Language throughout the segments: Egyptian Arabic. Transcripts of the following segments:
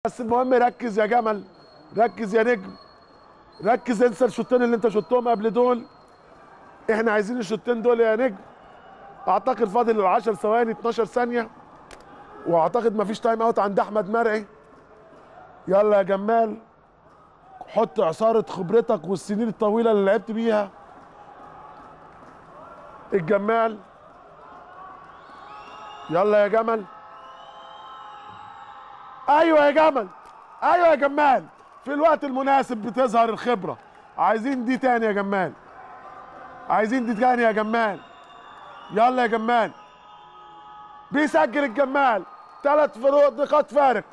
بس المهم ركز يا جمل ركز يا نجم ركز انسى الشوطين اللي انت شطهم قبل دول احنا عايزين الشوطين دول يا نجم اعتقد فاضل 10 ثواني 12 ثانيه واعتقد مفيش تايم اوت عند احمد مرعي يلا يا جمال حط عصاره خبرتك والسنين الطويله اللي لعبت بيها الجمال يلا يا جمل ايوه يا جمل ايوه يا جمال في الوقت المناسب بتظهر الخبره عايزين دي تاني يا جمال عايزين دي تاني يا جمال يلا يا جمال بيسجل الجمال ثلاث فروق نقاط فارق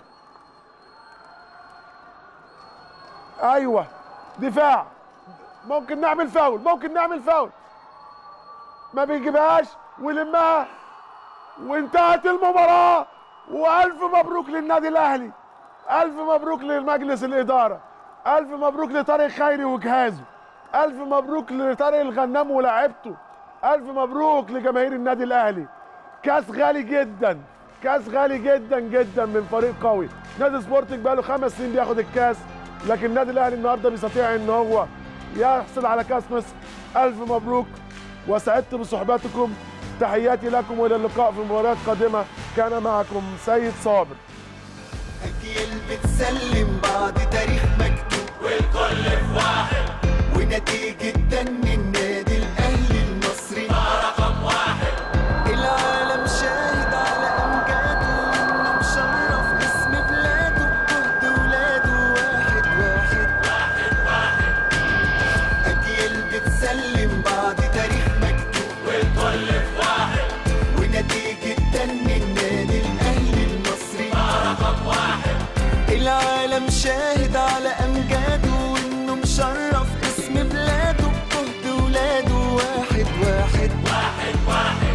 ايوه دفاع ممكن نعمل فاول ممكن نعمل فاول ما بيجيبهاش ويلمها وانتهت المباراه والف مبروك للنادي الاهلي الف مبروك لمجلس الاداره الف مبروك لطارق خيري وجهازه الف مبروك لطارق الغنام ولاعيبته الف مبروك لجماهير النادي الاهلي كاس غالي جدا كاس غالي جدا جدا من فريق قوي نادي سبورتنج بقاله خمس سنين بياخد الكاس لكن النادي الاهلي النهارده بيستطيع ان هو يحصل على كاس مصر الف مبروك وسعدت بصحبتكم تحياتي لكم والى اللقاء في مباريات قادمه كان معكم سيد صابر أجيال بتسلم بعض تاريخ مكتوب والكل في واحد ونتيجة دن النادي الأهلي المصري رقم واحد العالم شاهد على أمجاده وإنه مشرف اسم بلاده بجهد ولاده واحد واحد أجيال بتسلم بعض تاريخ مكتوب والكل في واحد ونتيجة دن النادي الأهلي المصري رقم واحد العالم شاهد على امجاده وانه مشرف اسم بلاده بجهد ولاده واحد واحد واحد واحد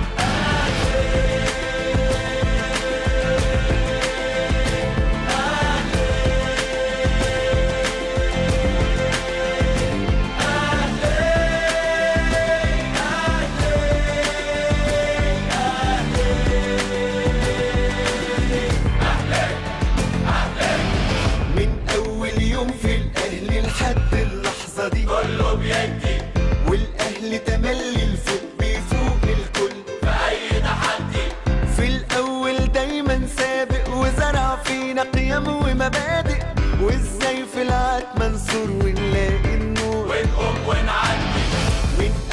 من اول يوم في الاهلي لحد اللحظه دي كله بيدي والاهلي تملي الفوق بيفوق الكل في اي تحدي في الاول دايما سابق وزرع فينا قيم ومبادئ وازاي في العاد منصور ونلاقي النور ونقوم ونعدي من